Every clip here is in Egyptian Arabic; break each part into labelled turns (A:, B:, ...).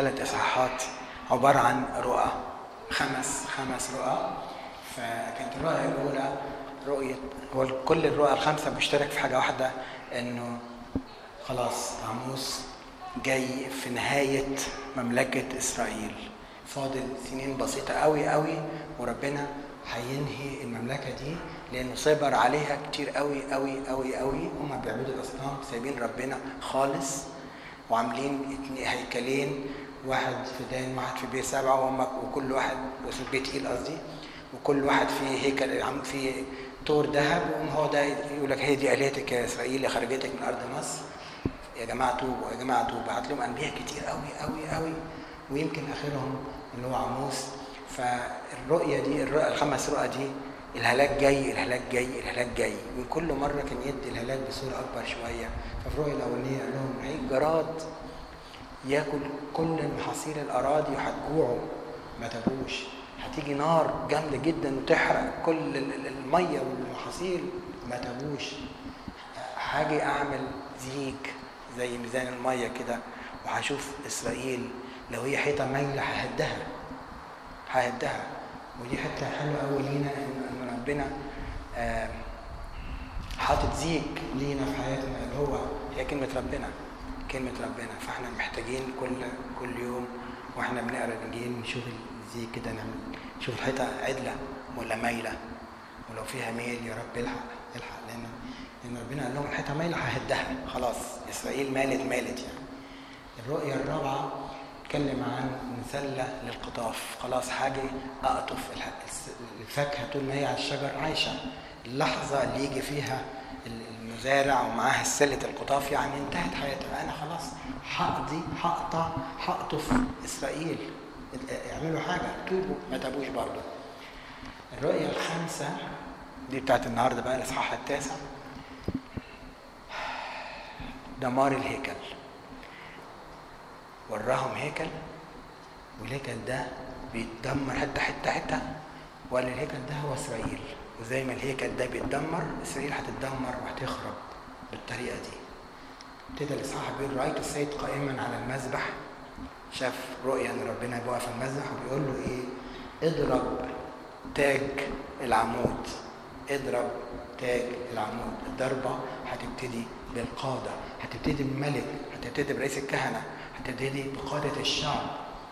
A: ثلاث اصحاحات عباره عن رؤى خمس خمس رؤى فكانت الرؤيه الاولى رؤيه هو كل الرؤى الخمسه بيشترك في حاجه واحده انه خلاص عموس جاي في نهايه مملكه اسرائيل فاضل سنين بسيطه قوي قوي وربنا هينهي المملكه دي لانه صبر عليها كتير قوي قوي قوي قوي هم بيعبدوا الاصنام سايبين ربنا خالص وعاملين اتنين هيكلين واحد في دان واحد في بير سبعه وهم وكل واحد وفي بيت ايل قصدي وكل واحد فيه هيكل عم فيه طور ذهب وهو ده يقول لك هي دي الهتك يا اسرائيل اللي خرجتك من ارض مصر يا جماعه توبوا يا جماعه توبوا بعت لهم انبياء كتير قوي قوي قوي ويمكن اخرهم اللي هو عموس فالرؤيه دي الرؤى الخمس رؤى دي الهلاك جاي الهلاك جاي الهلاك جاي وكل مره كان يدي الهلاك بصوره اكبر شويه ففي الرؤيه الاولانيه قال لهم هيجي جراد ياكل كل محاصيل الاراضي وهتجوعوا ما تابوش هتيجي نار جامده جدا وتحرق كل الميه والمحاصيل ما تابوش هاجي اعمل زيج زي ميزان الميه كده وهشوف اسرائيل لو هي حيطه مايله ههدها ههدها ودي حته حلوه قوي لينا ان ربنا آه حاطط زيج لينا في حياتنا اللي هو هي كلمه ربنا كلمه ربنا فاحنا محتاجين كل كل يوم واحنا بنقرا الانجيل نشوف الزيج كده نعمل نشوف الحيطه عدله ولا مايله ولو فيها ميل يا رب الحق الحق لان لان ربنا قال لهم الحيطه مايله ههدها خلاص اسرائيل مالت مالت يعني الرؤيه الرابعه اتكلم عن مسله للقطاف خلاص حاجه اقطف الفاكهه طول ما هي على الشجر عايشه اللحظه اللي يجي فيها المزارع ومعاها سله القطاف يعني انتهت حياتها انا خلاص هقضي هقطع هقطف اسرائيل اعملوا حاجه توبوا ما تابوش برضه الرؤيه الخامسه دي بتاعت النهارده بقى الاصحاح التاسع دمار الهيكل وراهم هيكل والهيكل ده بيتدمر حته حته حته وقال الهيكل ده هو اسرائيل وزي ما الهيكل ده بيتدمر اسرائيل هتتدمر وهتخرب بالطريقه دي ابتدى الاصحاح بيقول رايت السيد قائما على المذبح شاف رؤيا ان ربنا واقف على المذبح وبيقول له ايه اضرب تاج العمود اضرب تاج العمود الضربه هتبتدي بالقاده هتبتدي بملك هتبتدي برئيس الكهنه هتبتدي بقادة الشعب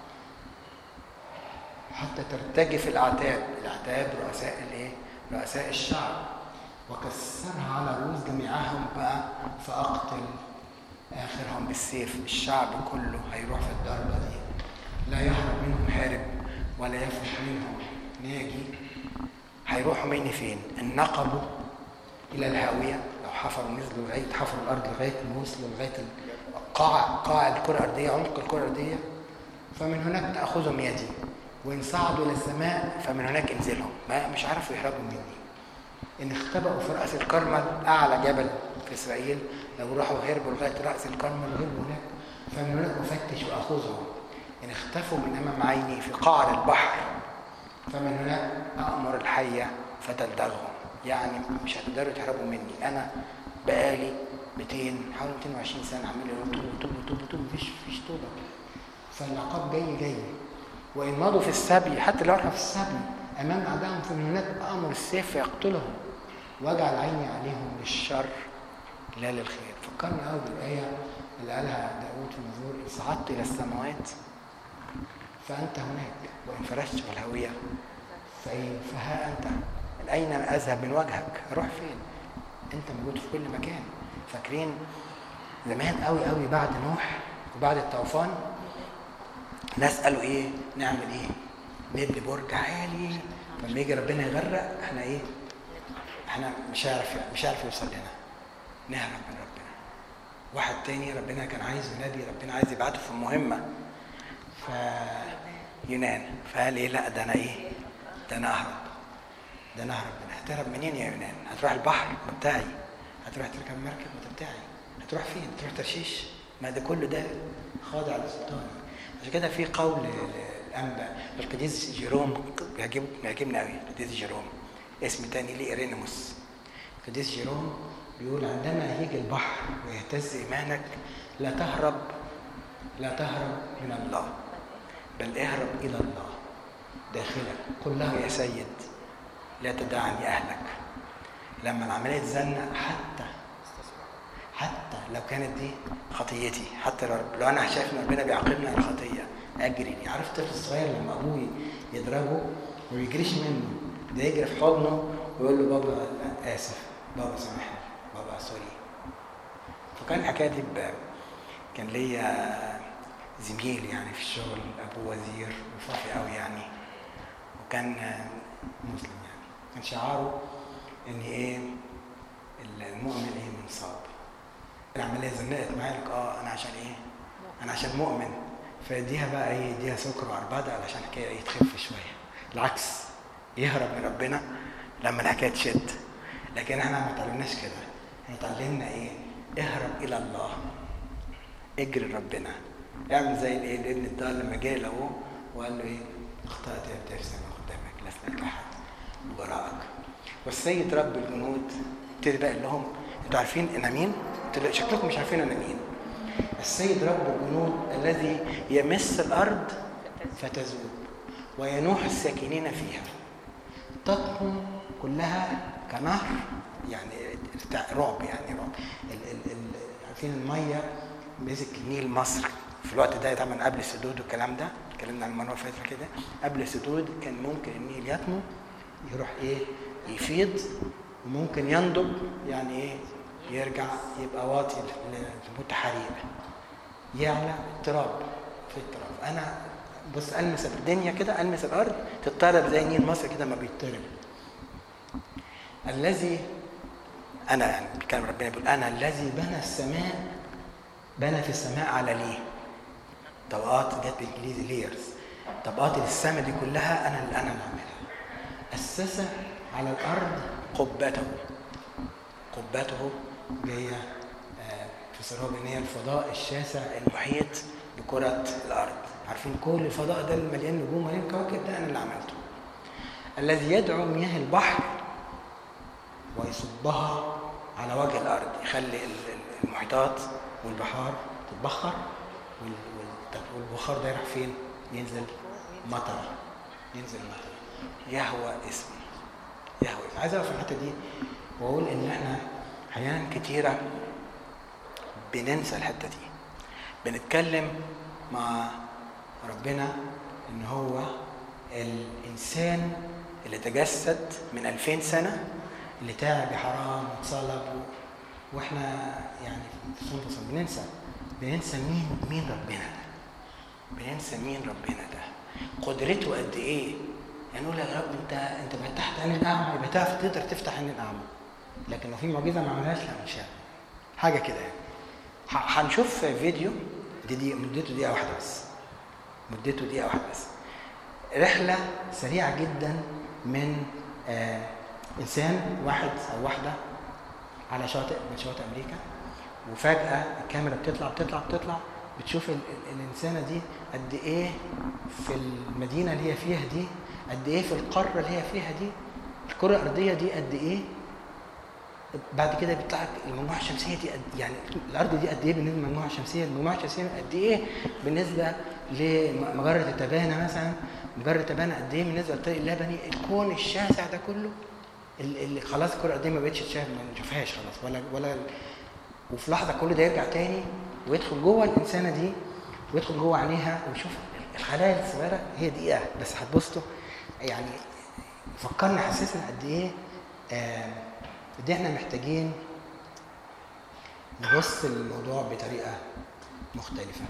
A: حتى ترتجف الأعتاب الأعتاب رؤساء الإيه؟ رؤساء الشعب وكسرها على رؤوس جميعهم بقى فأقتل آخرهم بالسيف الشعب كله هيروح في الضربة دي لا يهرب منهم هارب ولا يفلت منهم ناجي هيروحوا مني فين؟ النقبوا إلى الهاوية لو حفروا نزلوا لغاية حفروا الأرض لغاية ما وصلوا لغاية قاع قاع الكرة الأرضية عمق الكرة الأرضية فمن هناك تأخذهم يدي وإن صعدوا إلى السماء فمن هناك انزلهم ما مش عارفوا يهربوا مني إن اختبأوا في رأس الكرمل أعلى جبل في إسرائيل لو راحوا هربوا لغاية رأس الكرمل وهربوا هناك فمن هناك أفتش وأخذهم إن اختفوا من أمام عيني في قعر البحر فمن هناك أأمر الحية فتلدغهم يعني مش هتقدروا تهربوا مني أنا بقالي 200 حوالي 220 سنه عمال يقول توبوا توبوا توبوا توبوا مفيش مفيش توبه فالعقاب جاي جاي وان مضوا في السبي حتى لو احنا في السبي امام اعدائهم فمن هناك امر السيف فيقتلهم واجعل عيني عليهم للشر لا للخير فكرنا قوي بالايه اللي قالها داود في المزمور ان صعدت الى السماوات فانت هناك وان فرشت في الهويه فايه فها انت اين اذهب من وجهك اروح فين انت موجود في كل مكان فاكرين زمان قوي قوي بعد نوح وبعد الطوفان ناس قالوا ايه نعمل ايه نبني برج عالي لما يجي ربنا يغرق احنا ايه احنا مش عارف مش عارف يوصل لنا نهرب من ربنا واحد تاني ربنا كان عايز ينادي ربنا عايز يبعته في مهمه ف يونان فقال ايه لا ده انا ايه ده انا اهرب ده انا اهرب هتهرب منين يا يونان هتروح البحر بتاعي هتروح تركب مركب ما بتاعي هتروح فين تروح ترشيش ما ده كله ده خاضع لسلطاني عشان كده في قول الانبا القديس جيروم بيعجب بيعجبني قوي القديس جيروم اسم تاني ليه ارينموس القديس جيروم بيقول عندما يجي البحر ويهتز ايمانك لا تهرب لا تهرب من الله بل اهرب الى الله داخلك قل له يا سيد لا تدعني اهلك لما العمليه تزنق حتى حتى لو كانت دي خطيتي حتى لو, لو انا شايف ان ربنا بيعاقبني على الخطيه اجري عرفت الطفل الصغير لما ابوه يضربه ما بيجريش منه ده يجري في حضنه ويقول له بابا لا اسف بابا سامحني بابا سوري فكان الحكايه دي ب- كان ليا زميل يعني في الشغل ابوه وزير وفافي قوي يعني وكان مسلم يعني كان شعاره ان ايه المؤمن ايه منصاب العمليه زنقت معايا لك اه انا عشان ايه انا عشان مؤمن فيديها بقى ايه يديها سكر وعربده علشان الحكايه ايه تخف شويه العكس يهرب من ربنا لما الحكايه تشد لكن احنا ما اتعلمناش كده احنا اتعلمنا ايه اهرب الى الله اجري لربنا اعمل زي الايه الابن الضال لما جه لابوه وقال له ايه اخطات يا ابني ارسم قدامك لسنا احد وراءك والسيد رب الجنود ابتدي بقى قال لهم انتوا عارفين انا مين؟ قلت له شكلكم مش عارفين انا مين السيد رب الجنود الذي يمس الارض فتذوب وينوح الساكنين فيها تطحن كلها كنهر يعني بتاع رعب يعني رعب ال ال ال عارفين الميه مسك النيل مصر في الوقت ده طبعا قبل السدود والكلام ده اتكلمنا عن المره اللي فاتت كده قبل السدود كان ممكن النيل يطمو يروح ايه يفيض وممكن ينضب يعني ايه يرجع يبقى واطي لموت حريق يعلى اضطراب في اضطراب انا بص المس الدنيا كده المس الارض تضطرب زي نيل مصر كده ما بيضطرب الذي انا يعني بيتكلم ربنا بيقول انا الذي بنى السماء بنى في السماء على ليه طبقات جت بالانجليزي ليرز طبقات السماء دي كلها انا اللي انا اللي عاملها اسس على الارض قبته قبته جايه آه، في سراب ان هي الفضاء الشاسع المحيط بكره الارض عارفين كل الفضاء ده اللي مليان نجوم مليان كواكب ده انا اللي عملته الذي يدعو مياه البحر ويصبها على وجه الارض يخلي ال- ال- المحيطات والبحار تتبخر وال- وال- والبخار ده يروح فين؟ ينزل مطر ينزل مطر يهوى اسمه يهوى اسمه عايز اقف في الحته دي واقول ان احنا احيانا كتيره بننسى الحته دي بنتكلم مع ربنا ان هو الانسان اللي تجسد من 2000 سنه اللي تعب يا حرام واتصلب و- واحنا يعني في سنة الصلاة بننسى بننسى مين مين ربنا ده بننسى مين ربنا ده قدرته قد ايه يعني نقول يا رب انت انت فتحت عين الاعمى يبقى تعرف تقدر تفتح عين الاعمى لكن لو في معجزه ما عملهاش لا مش هعمل. حاجه كده يعني ح- هنشوف فيديو دي دي مدته دقيقه واحده بس مدته دقيقه واحده بس رحله سريعه جدا من آه انسان واحد او واحده على شاطئ من شواطئ امريكا وفجاه الكاميرا بتطلع بتطلع بتطلع بتشوف ال ال الانسانه دي قد ايه في المدينه اللي هي فيها دي قد ايه في القاره اللي هي فيها دي الكره الارضيه دي قد ايه بعد كده بيطلع لك المجموعه الشمسيه دي قد يعني الارض دي قد ايه بالنسبه للمجموعه الشمسيه المجموعه الشمسيه قد ايه بالنسبه لمجره التبانه مثلا مجره التبانه قد ايه بالنسبه للطريق اللبني الكون الشاسع ده كله اللي خلاص الكره الارضيه ما بقتش تشاف ما نشوفهاش خلاص ولا ولا وفي لحظه كل ده يرجع تاني ويدخل جوه الانسانه دي ويدخل جوه عينيها ويشوف الخلايا الصغيره هي دقيقه بس هتبصوا يعني فكرنا حسسنا قد ايه آه قد ايه احنا محتاجين نبص للموضوع بطريقه مختلفه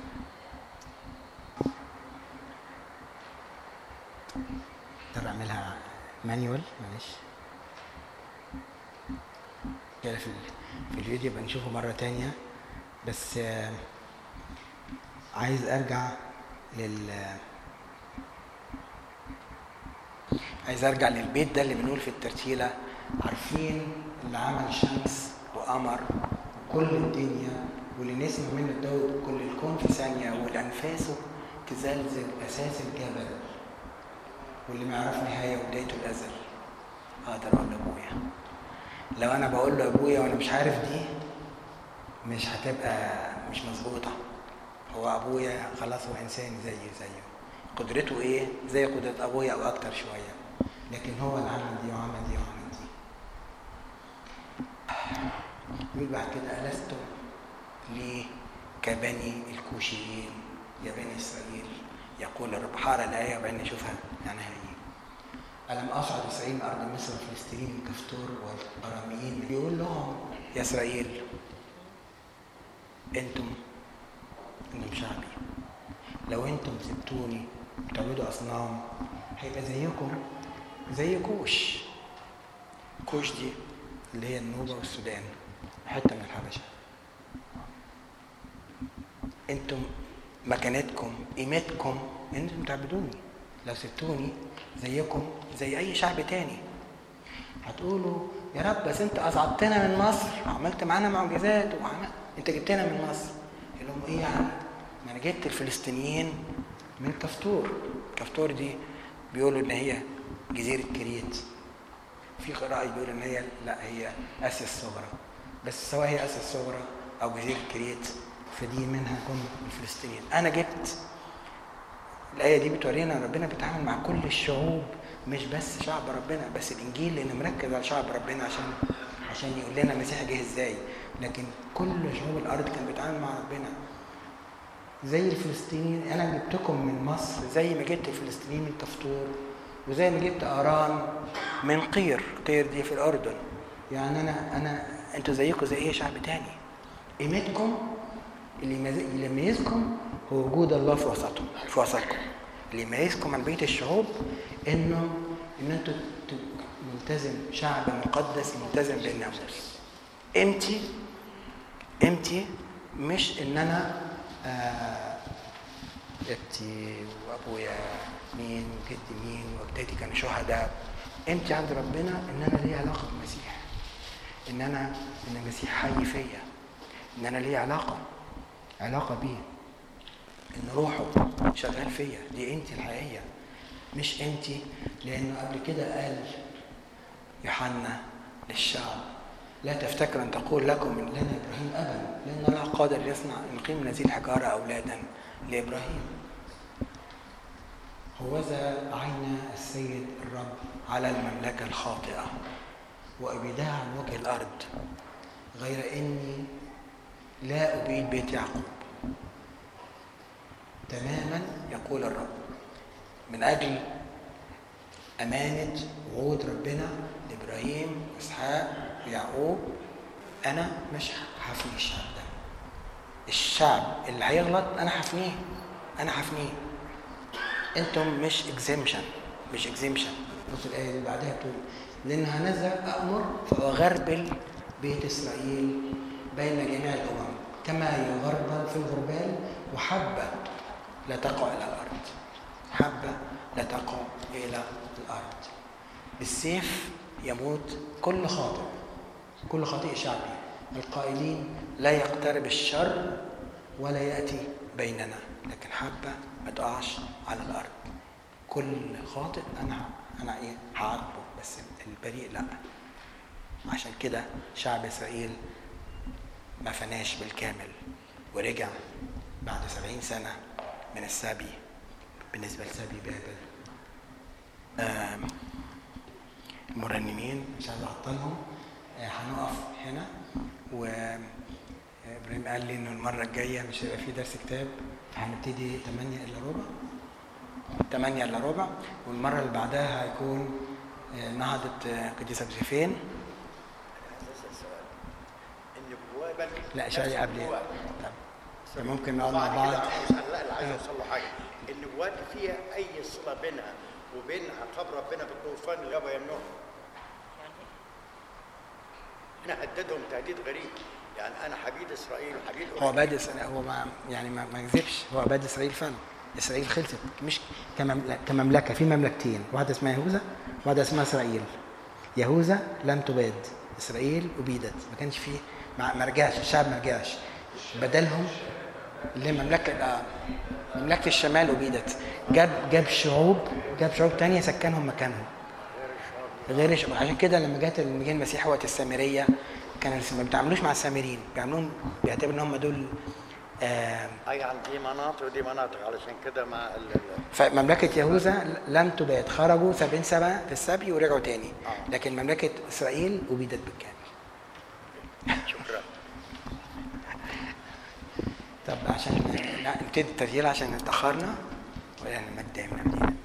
A: اقدر اعملها مانيوال معلش كده في ال- في الفيديو يبقى نشوفه مره تانية بس آه، عايز ارجع لل عايز ارجع للبيت ده اللي بنقول في الترتيله عارفين اللي عمل شمس وقمر وكل الدنيا واللي نسمع منه الدود كل الكون في ثانيه والانفاسه تزلزل اساس الجبل واللي ما يعرف نهايه وبدايته الازل اقدر اقول لابويا لو انا بقول له ابويا وانا مش عارف دي مش هتبقى مش مظبوطه هو ابويا خلاص هو انسان زي زيه قدرته ايه زي قدره ابويا او اكتر شويه لكن هو اللي عمل دي وعمل دي وعمل دي يقول بعد كده ألستم لي كبني الكوشيين يا بني إسرائيل يقول الرب حار الآية وبعدين نشوفها يعني هي ألم أصعد إسرائيل من أرض مصر الفلسطينيين كفتور والأراميين يقول لهم يا إسرائيل أنتم أنتم شعبي لو أنتم سبتوني بتعبدوا أصنام هيبقى زيكم زي كوش كوش دي اللي هي النوبة والسودان حتة من الحبشة انتم مكانتكم قيمتكم انتم تعبدوني لو سبتوني زيكم زي اي شعب تاني هتقولوا يا رب بس انت اصعدتنا من مصر وعملت معانا معجزات وعملت انت جبتنا من مصر يقول لهم ايه يعني ما انا جبت الفلسطينيين من كفتور كفتور دي بيقولوا ان هي جزيره كريت في قراءة بيقول ان هي لا هي اسيا الصغرى بس سواء هي اسيا الصغرى او جزيره كريت فدي منها هم الفلسطينيين انا جبت الايه دي بتورينا ربنا بيتعامل مع كل الشعوب مش بس شعب ربنا بس الانجيل لانه مركز على شعب ربنا عشان عشان يقول لنا المسيح جه ازاي لكن كل شعوب الارض كان بيتعامل مع ربنا زي الفلسطينيين انا جبتكم من مصر زي ما جبت الفلسطينيين من كفتور وزي ما جبت ارام من قير قير دي في الاردن يعني انا انا انتوا زيكم زي اي شعب تاني قيمتكم اللي يميزكم هو وجود الله في وسطهم في وسطكم اللي يميزكم عن بقيه الشعوب انه ان انتوا ملتزم شعب مقدس ملتزم بالناموس قيمتي قيمتي مش ان انا جدتي وابويا مين وجدي مين واجدادي كانوا شهداء قيمتي عند ربنا ان انا ليا علاقه بالمسيح ان انا ان المسيح حي فيا ان انا ليا علاقه علاقه بيه ان روحه شغال فيا دي قيمتي الحقيقيه مش قيمتي لانه قبل كده قال يوحنا للشعب لا تفتكر ان تقول لكم من لنا ابراهيم ابا لان الله قادر يصنع يقيم من هذه الحجاره اولادا لابراهيم هوذا عين السيد الرب على المملكه الخاطئه وابيدها عن وجه الارض غير اني لا ابيد بيت يعقوب تماما يقول الرب من اجل امانه وعود ربنا لابراهيم واسحاق ويعقوب انا مش هفني الشعب ده الشعب اللي هيغلط انا هفنيه انا هفنيه انتم مش اكزيمشن مش اكزيمشن بص الايه اللي بعدها بتقول لان هنذا امر فاغربل بيت اسرائيل بين جميع الامم كما يغربل في الغربال وحبه لا تقع الى الارض حبه لا تقع الى الارض بالسيف يموت كل خاطئ كل خاطئ شعبي القائلين لا يقترب الشر ولا ياتي بيننا لكن حبه ما تقعش على الارض كل خاطئ انا انا ايه هعاقبه بس البريء لا عشان كده شعب اسرائيل ما فناش بالكامل ورجع بعد سبعين سنة من السبي بالنسبة لسبي بابل المرنمين مش عايز اعطلهم هنقف هنا و ابراهيم قال لي انه المره الجايه مش هيبقى في درس كتاب هنبتدي 8 الا ربع 8 الا ربع والمره اللي بعدها هيكون نهضه قديس ابو زيفين لا شويه قبل ممكن نقعد مع بعض
B: لا اللي عايز اوصل له حاجه النبوات فيها اي صله بينها وبين عقاب ربنا بالطوفان اللي يابا يمنعه انا هددهم تهديد غريب يعني انا حبيب اسرائيل وحبيب
A: هو بادئ هو ما يعني ما ما كذبش هو بادئ اسرائيل فعلا اسرائيل خلصت مش كمملكه كمملكه في مملكتين واحده اسمها يهوذا واحده اسمها اسرائيل يهوذا لم تباد اسرائيل ابيدت ما كانش فيه ما رجعش الشعب ما رجعش بدلهم اللي مملكه مملكه الشمال ابيدت جاب جاب شعوب جاب شعوب تانية سكنهم مكانهم غير الشعوب عشان كده لما جت لما جه المسيح وقت السامريه كان ما بيتعاملوش مع السامريين بيعملوهم بيعتبروا ان هم دول آم،
B: اي عن دي مناطق ودي مناطق علشان كده مع ال- ال-
A: فمملكة يهوذا لم تباد خرجوا سبعين سنة في السبي ورجعوا تاني
B: آه.
A: لكن مملكة إسرائيل أبيدت بالكامل
B: شكرا
A: طب عشان نبتدي التسجيل عشان اتأخرنا ولا مجد من